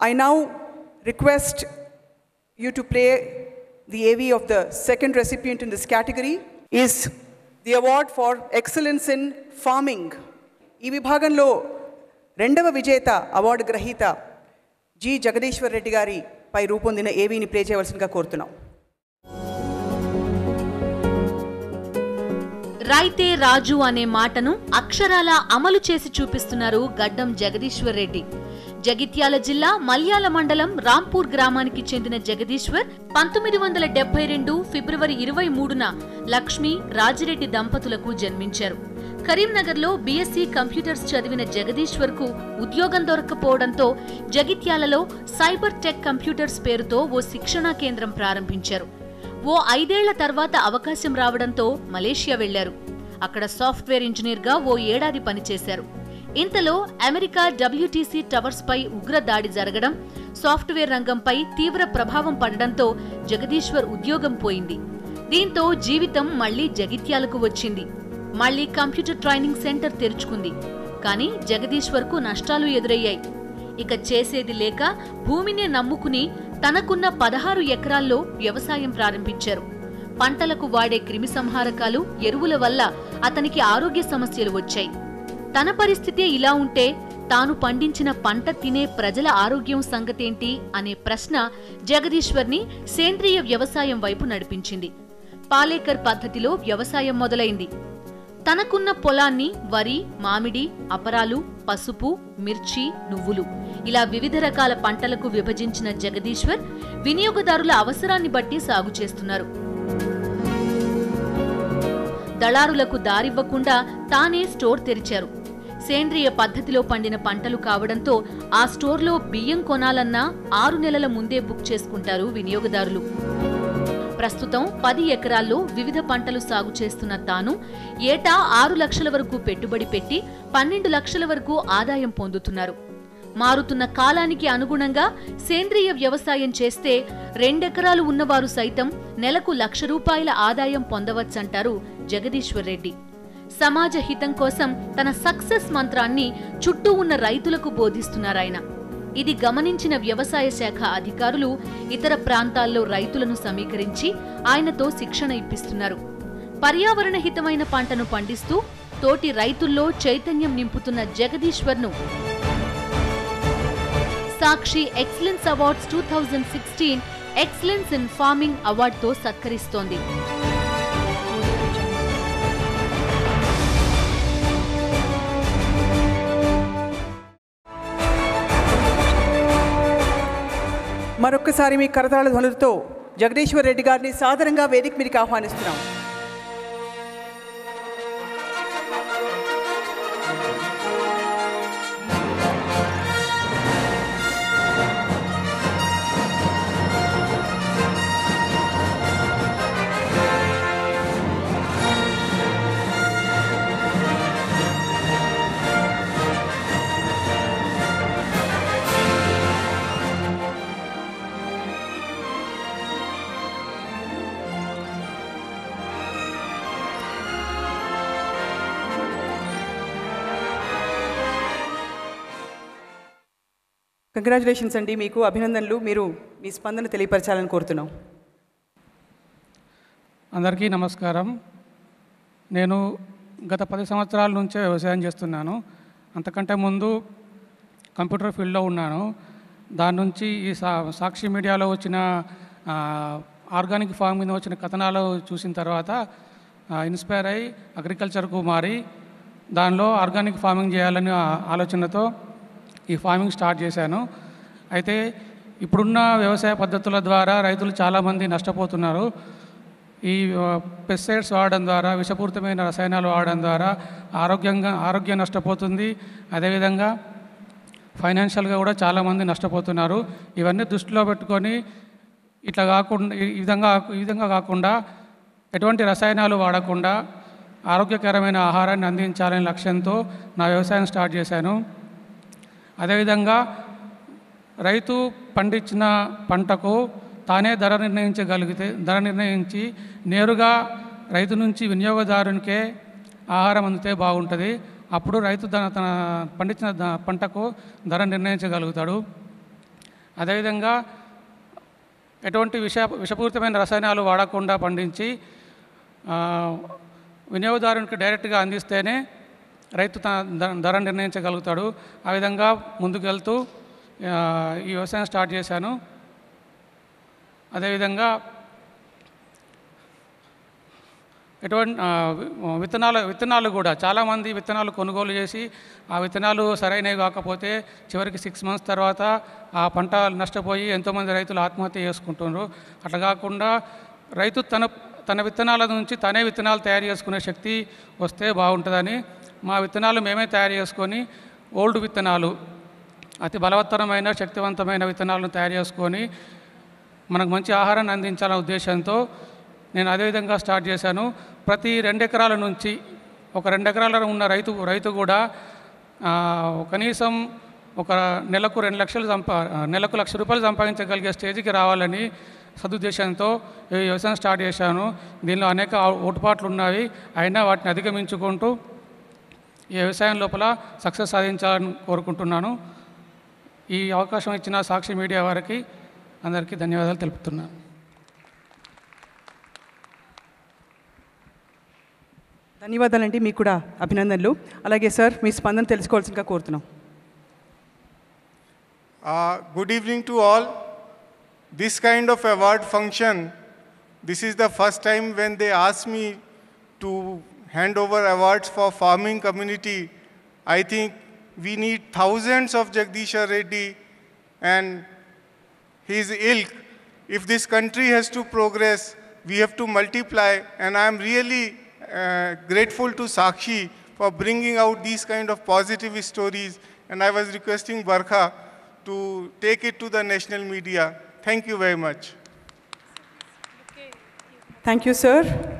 I now request you to play the AV of the second recipient in this category is the award for excellence in farming. ఈ విభాగంలో రెండవ విజేత award గ్రహీత G Jagadishwar Reddy గారి పై రూపొందిన ఏవీని play చేయవలసిందిగా కోరుతున్నాం రైతే రాజు అనే మాటను అక్షరాల అమలు చేసి చూపిస్తున్నారు గడ్డం జగదీశ్వర్ రెడ్డి జగిత్యాల జిల్లా మల్యాల మండలం రాంపూర్ గ్రామానికి చెందిన జగదీశ్వర్ పంతొమ్మిది వందల డెబ్బై రెండు ఫిబ్రవరి ఇరవై మూడున లక్ష్మి రాజిరెడ్డి దంపతులకు జన్మించారు కరీంనగర్లో బీఎస్సీ కంప్యూటర్స్ చదివిన జగదీశ్వర్ కు ఉద్యోగం దొరక్కపోవడంతో జగిత్యాలలో సైబర్ టెక్ కంప్యూటర్స్ పేరుతో ఓ శిక్షణా కేంద్రం ప్రారంభించారు ఓ ఐదేళ్ల తర్వాత అవకాశం రావడంతో మలేషియా వెళ్లారు అక్కడ సాఫ్ట్వేర్ ఇంజనీర్గా ఓ ఏడాది పనిచేశారు ఇంతలో అమెరికా డబ్ల్యూటీసీ టవర్స్ పై ఉగ్ర దాడి జరగడం సాఫ్ట్వేర్ రంగంపై తీవ్ర ప్రభావం పడడంతో జగదీశ్వర్ ఉద్యోగం పోయింది దీంతో జీవితం మళ్లీ జగిత్యాలకు వచ్చింది మళ్లీ కంప్యూటర్ ట్రైనింగ్ సెంటర్ తెరుచుకుంది కానీ జగదీశ్వర్కు నష్టాలు ఎదురయ్యాయి ఇక చేసేది లేక భూమినే నమ్ముకుని తనకున్న పదహారు ఎకరాల్లో వ్యవసాయం ప్రారంభించారు పంటలకు వాడే క్రిమిసంహారకాలు ఎరువుల వల్ల అతనికి ఆరోగ్య సమస్యలు వచ్చాయి తన పరిస్థితే ఇలా ఉంటే తాను పండించిన పంట తినే ప్రజల ఆరోగ్యం సంగతేంటి అనే ప్రశ్న జగదీశ్వర్ని సేంద్రియ వ్యవసాయం వైపు నడిపించింది పాలేకర్ పద్ధతిలో వ్యవసాయం మొదలైంది తనకున్న పొలాన్ని వరి మామిడి అపరాలు పసుపు మిర్చి నువ్వులు ఇలా వివిధ రకాల పంటలకు విభజించిన జగదీశ్వర్ వినియోగదారుల అవసరాన్ని బట్టి సాగు చేస్తున్నారు దళారులకు దారివ్వకుండా తానే స్టోర్ తెరిచారు సేంద్రియ పద్ధతిలో పండిన పంటలు కావడంతో ఆ స్టోర్లో బియ్యం కొనాలన్నా ఆరు నెలల ముందే బుక్ చేసుకుంటారు వినియోగదారులు ప్రస్తుతం పది ఎకరాల్లో వివిధ పంటలు సాగు చేస్తున్న తాను ఏటా ఆరు లక్షల వరకు పెట్టుబడి పెట్టి పన్నెండు లక్షల వరకు ఆదాయం పొందుతున్నారు మారుతున్న కాలానికి అనుగుణంగా సేంద్రియ వ్యవసాయం చేస్తే రెండెకరాలు ఉన్నవారు సైతం నెలకు లక్ష రూపాయల ఆదాయం పొందవచ్చంటారు జగదీశ్వర్ రెడ్డి సమాజ హితం కోసం తన సక్సెస్ మంత్రాన్ని చుట్టూ ఉన్న రైతులకు బోధిస్తున్నారాయన ఇది గమనించిన వ్యవసాయ శాఖ అధికారులు ఇతర ప్రాంతాల్లో రైతులను సమీకరించి ఆయనతో శిక్షణ ఇప్పిస్తున్నారు పర్యావరణ హితమైన పంటను పండిస్తూ తోటి రైతుల్లో చైతన్యం నింపుతున్న జగదీశ్వర్ను Sakshi excellence awards two thousand sixteen excellence in farming అవార్డుతో సత్కరిస్తోంది మరొక్కసారి మీ కరతాళ ధ్వనులతో జగదీశ్వర్ రెడ్డి గారిని సాదరంగా వేదిక మీదకి ఆహ్వానిస్తున్నాం కంగ్రాచులేషన్స్ అండి మీకు అభినందనలు మీరు మీ స్పందన తెలియపరచాలని కోరుతున్నాం అందరికీ నమస్కారం నేను గత పది సంవత్సరాల నుంచే వ్యవసాయం చేస్తున్నాను అంతకంటే ముందు కంప్యూటర్ ఫీల్డ్లో ఉన్నాను దాని నుంచి ఈ సా సాక్షి మీడియాలో వచ్చిన ఆ, ఆర్గానిక్ ఫార్మ్ మీద వచ్చిన కథనాలు చూసిన తర్వాత ఆ, ఇన్స్పైర్ అయ్యి అగ్రికల్చర్కు మారి దానిలో ఆర్గానిక్ ఫార్మింగ్ చేయాలని ఆ- ఆలోచనతో ఈ ఫార్మింగ్ స్టార్ట్ చేశాను అయితే ఇప్పుడున్న వ్యవసాయ పద్ధతుల ద్వారా రైతులు చాలామంది నష్టపోతున్నారు ఈ పెస్టిసైడ్స్ వాడడం ద్వారా విషపూరితమైన రసాయనాలు వాడడం ద్వారా ఆరోగ్యంగా ఆరోగ్యం నష్టపోతుంది అదేవిధంగా ఫైనాన్షియల్గా కూడా చాలామంది నష్టపోతున్నారు ఇవన్నీ దృష్టిలో పెట్టుకొని ఇట్లా కాకుండా ఈ విధంగా ఈ విధంగా కాకుండా ఎటువంటి రసాయనాలు వాడకుండా ఆరోగ్యకరమైన ఆహారాన్ని అందించాలనే లక్ష్యంతో నా వ్యవసాయం స్టార్ట్ చేశాను అదేవిధంగా రైతు పండించిన పంటకు తానే ధర నిర్ణయించగలిగితే ధర నిర్ణయించి నేరుగా రైతు నుంచి వినియోగదారునికే ఆహారం అందితే బాగుంటుంది అప్పుడు రైతు తన తన పండించిన ద- పంటకు ధర నిర్ణయించగలుగుతాడు అదేవిధంగా ఎటువంటి విష విషపూరితమైన రసాయనాలు వాడకుండా పండించి ఆ, వినియోగదారునికి డైరెక్ట్గా అందిస్తేనే రైతు తన ధ- ధర నిర్ణయించగలుగుతాడు ఆ విధంగా ముందుకెళ్తూ ఆ, ఈ వ్యవసాయం స్టార్ట్ చేశాను అదేవిధంగా ఎటువంటి ఆ, వి- విత్తనాలు విత్తనాలు కూడా చాలామంది విత్తనాలు కొనుగోలు చేసి ఆ విత్తనాలు సరైనవి కాకపోతే చివరికి సిక్స్ మంత్స్ తర్వాత ఆ పంట నష్టపోయి ఎంతోమంది రైతులు ఆత్మహత్య చేసుకుంటున్నారు అట్లా కాకుండా రైతు తన తన విత్తనాల నుంచి తనే విత్తనాలు తయారు చేసుకునే శక్తి వస్తే బాగుంటుందని మా విత్తనాలు మేమే తయారు చేసుకొని ఓల్డ్ విత్తనాలు అతి బలవత్తరమైన శక్తివంతమైన విత్తనాలను తయారు చేసుకొని మనకు మంచి ఆహారాన్ని అందించాలనే ఉద్దేశంతో నేను అదేవిధంగా స్టార్ట్ చేశాను ప్రతి రెండు ఎకరాల నుంచి ఒక రెండు ఎకరాల ఉన్న రైతు రైతు కూడా ఆ, కనీసం ఒక నెలకు రెండు లక్షలు సంపా నెలకు లక్ష రూపాయలు సంపాదించగలిగే స్టేజ్కి రావాలని సదుద్దేశంతో ఈ వ్యవసాయం స్టార్ట్ చేశాను దీనిలో అనేక ఓటుపాట్లు ఉన్నాయి అయినా వాటిని అధిగమించుకుంటూ ఈ వ్యవసాయం లోపల సక్సెస్ సాధించాలని కోరుకుంటున్నాను ఈ అవకాశం ఇచ్చిన సాక్షి మీడియా వారికి అందరికీ ధన్యవాదాలు తెలుపుతున్నాను ధన్యవాదాలండి మీకు కూడా అభినందనలు అలాగే సార్ మీ స్పందన తెలుసుకోవాల్సిందిగా కోరుతున్నాం Uh, good evening to all. This kind of award function, this is the first time when they ask me to hand over awards for farming community. I think we need thousands of Jagdisha Reddy and his ilk. If this country has to progress, we have to multiply. And I am really uh, grateful to Sakshi for bringing out these kind of positive stories. And I was requesting Barkha to take it to the national media. Thank you very much. Thank you sir